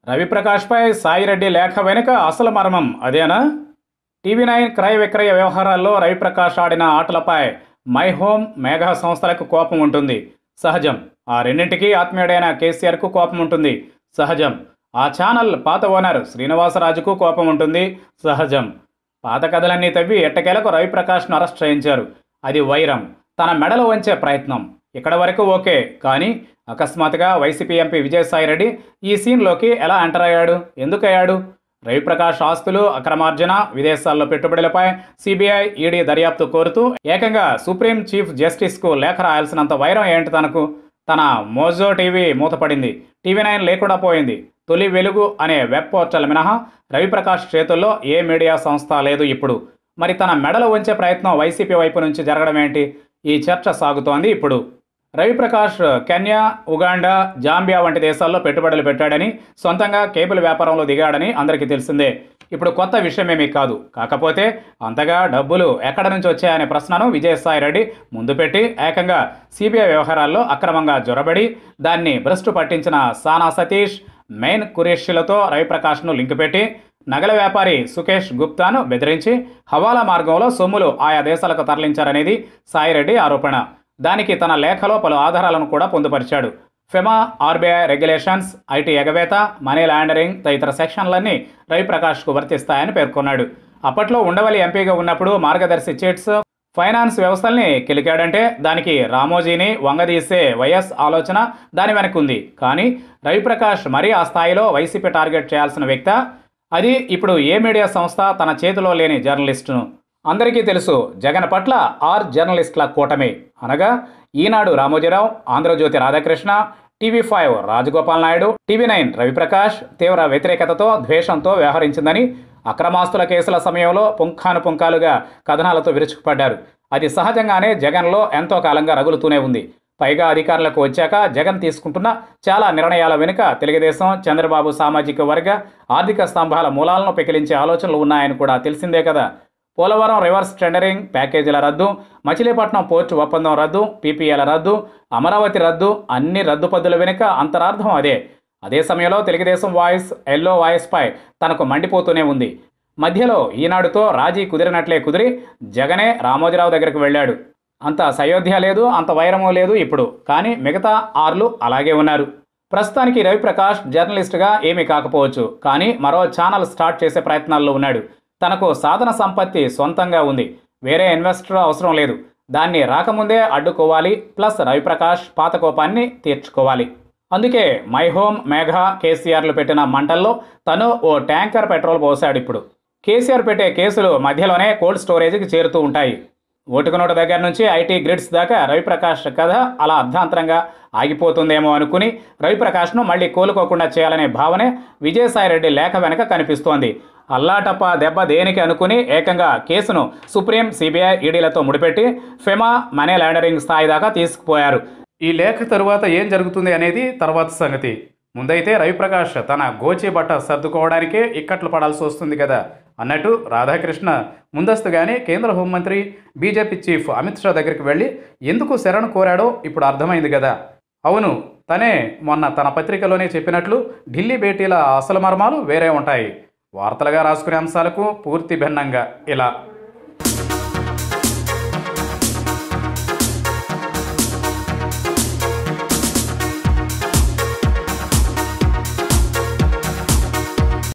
రవిప్రకాష్పై సాయిరెడ్డి లేఖ వెనుక అసలు మర్మం అదేనా టీవీ నైన్ క్రయ విక్రయ వ్యవహారాల్లో రవిప్రకాష్ ఆడిన ఆటలపై మై హోమ్ మేఘా సంస్థలకు కోపం ఉంటుంది సహజం ఆ రెండింటికి ఆత్మీయుడైన కేసీఆర్కు కోపం ఉంటుంది సహజం ఆ ఛానల్ పాత ఓనర్ శ్రీనివాసరాజుకు కోపం ఉంటుంది సహజం పాత కథలన్నీ తవ్వి ఎట్టకేలకు రవిప్రకాష్ను అరెస్ట్ చేయించారు అది వైరం తన మెడలు వంచే ప్రయత్నం ఇక్కడ వరకు ఓకే కానీ అకస్మాత్తుగా వైసీపీ ఎంపీ విజయసాయిరెడ్డి ఈ సీన్లోకి ఎలా ఎంటర్ అయ్యాడు ఎందుకు అయ్యాడు రవిప్రకాష్ ఆస్తులు అక్రమార్జన విదేశాల్లో పెట్టుబడులపై సిబిఐ ఈడీ దర్యాప్తు కోరుతూ ఏకంగా సుప్రీం చీఫ్ జస్టిస్కు లేఖ రాయాల్సినంత వైరం ఏంటి తనకు తన మోజో టీవీ మూతపడింది టీవీ నైన్ లేకుండా పోయింది తొలి వెలుగు అనే వెబ్ పోర్టల్ మినహా రవిప్రకాష్ చేతుల్లో ఏ మీడియా సంస్థ లేదు ఇప్పుడు మరి తన మెడలు వంచే ప్రయత్నం వైసీపీ వైపు నుంచి జరగడం ఏంటి ఈ చర్చ సాగుతోంది ఇప్పుడు రవిప్రకాష్ కెన్యా ఉగాండా జాంబియా వంటి దేశాల్లో పెట్టుబడులు పెట్టాడని సొంతంగా కేబుల్ వ్యాపారంలో దిగాడని అందరికీ తెలిసిందే ఇప్పుడు కొత్త విషయమేమీ కాదు కాకపోతే అంతగా డబ్బులు ఎక్కడ నుంచి వచ్చాయనే ప్రశ్నను విజయసాయి రెడ్డి ముందు పెట్టి ఏకంగా సిబిఐ వ్యవహారాల్లో అక్రమంగా జొరబడి దాన్ని భ్రష్టు పట్టించిన సానా సతీష్ మెయిన్ కురేషిలతో రవిప్రకాష్ను లింక్ పెట్టి నగల వ్యాపారి సుకేష్ గుప్తాను బెదిరించి హవాలా మార్గంలో సొమ్ములు ఆయా దేశాలకు తరలించారనేది సాయిరెడ్డి ఆరోపణ దానికి తన లేఖలో పలు ఆధారాలను కూడా పొందుపరిచాడు ఫెమా ఆర్బీఐ రెగ్యులేషన్స్ ఐటీ ఎగవేత మనీ లాండరింగ్ తదితర సెక్షన్లన్నీ రవిప్రకాష్కు వర్తిస్తాయని పేర్కొన్నాడు అప్పట్లో ఉండవల్లి ఎంపీగా ఉన్నప్పుడు మార్గదర్శి చిట్స్ ఫైనాన్స్ వ్యవస్థల్ని కిలికాడంటే దానికి రామోజీని వంగదీసే వైఎస్ ఆలోచన దాని వెనక్కి ఉంది కానీ రవిప్రకాష్ మరీ ఆ స్థాయిలో వైసీపీ టార్గెట్ చేయాల్సిన వ్యక్త అది ఇప్పుడు ఏ మీడియా సంస్థ తన చేతిలో లేని జర్నలిస్టును అందరికీ తెలుసు జగన్ పట్ల ఆర్ జర్నలిస్టుల కూటమి అనగా Eenadu Ramoji Rao Andhra Jyothi Radhakrishna TV five Rajagopal Naidu TV nine Ravi Prakash తీవ్ర వ్యతిరేకతతో ద్వేషంతో వ్యవహరించిందని అక్రమాస్తుల కేసుల సమయంలో పుంఖాను పుంఖాలుగా కథనాలతో విరుచుకుపడ్డారు అది సహజంగానే జగన్లో ఎంతో కాలంగా రగులుతూనే ఉంది పైగా అధికారులకు వచ్చాక జగన్ తీసుకుంటున్న చాలా నిర్ణయాల వెనుక తెలుగుదేశం చంద్రబాబు సామాజిక వర్గ ఆర్థిక స్తంభాల మూలాలను పెకిలించే ఆలోచనలు ఉన్నాయని కూడా తెలిసిందే కదా పోలవరం రివర్స్ టెండరింగ్ ప్యాకేజీల రద్దు మచిలీపట్నం పోర్టు ఒప్పందం రద్దు పీపీఎల రద్దు అమరావతి రద్దు అన్ని రద్దు పద్దుల వెనుక అంతరార్థం అదే అదే సమయంలో తెలుగుదేశం వాయిస్ ఎల్లో వాయిస్పై తనకు మండిపోతూనే ఉంది మధ్యలో ఈనాడుతో రాజీ కుదిరినట్లే కుదిరి జగనే రామోజీరావు దగ్గరికి వెళ్ళాడు అంత సయోధ్య లేదు అంత వైరము లేదు ఇప్పుడు కానీ మిగతా ఆర్లు అలాగే ఉన్నారు ప్రస్తుతానికి రవిప్రకాష్ జర్నలిస్టుగా ఏమీ కాకపోవచ్చు కానీ మరో ఛానల్ స్టార్ట్ చేసే ప్రయత్నాల్లో ఉన్నాడు తనకు సాధన సంపత్తి సొంతంగా ఉంది వేరే ఇన్వెస్టర్ అవసరం లేదు దాన్ని రాకముందే అడ్డుకోవాలి ప్లస్ రవిప్రకాష్ పాత కోపాన్ని తీర్చుకోవాలి అందుకే మై హోమ్ మేఘా కేసీఆర్లు పెట్టిన మంటల్లో తను ఓ ట్యాంకర్ పెట్రోల్ పోసాడు ఇప్పుడు కేసీఆర్ పెట్టే కేసులు మధ్యలోనే కోల్డ్ స్టోరేజ్కి చేరుతూ ఉంటాయి ఓటుకు నోటు దగ్గర నుంచి ఐటీ గ్రిడ్స్ దాకా రవిప్రకాష్ కథ అలా అర్ధాంతరంగా ఆగిపోతుందేమో అనుకుని రవిప్రకాష్ను మళ్ళీ కోలుకోకుండా చేయాలనే భావనే విజయసాయిరెడ్డి లేఖ వెనక కనిపిస్తోంది అల్లాటప్ప దెబ్బ దేనికి అనుకుని ఏకంగా కేసును సుప్రీం సిబిఐ ఈడీలతో ముడిపెట్టి ఫెమా మనీ లాండరింగ్ స్థాయి దాకా తీసుకుపోయారు ఈ లేఖ తరువాత ఏం జరుగుతుంది అనేది తర్వాత సంగతి ముందైతే రవిప్రకాష్ తన గోచి బట్ట సర్దుకోవడానికే ఇక్కట్లు పడాల్సి వస్తుంది కదా అన్నట్టు రాధాకృష్ణ ముందస్తుగానే కేంద్ర హోంమంత్రి బీజేపీ చీఫ్ అమిత్ షా దగ్గరికి వెళ్ళి ఎందుకు శరణు కోరాడో ఇప్పుడు అర్థమైంది కదా అవును తనే మొన్న తన పత్రికలోనే చెప్పినట్లు ఢిల్లీ భేటీల అసలు మర్మాలు వేరే ఉంటాయి వార్తలుగా రాసుకునే అంశాలకు పూర్తి భిన్నంగా ఇలా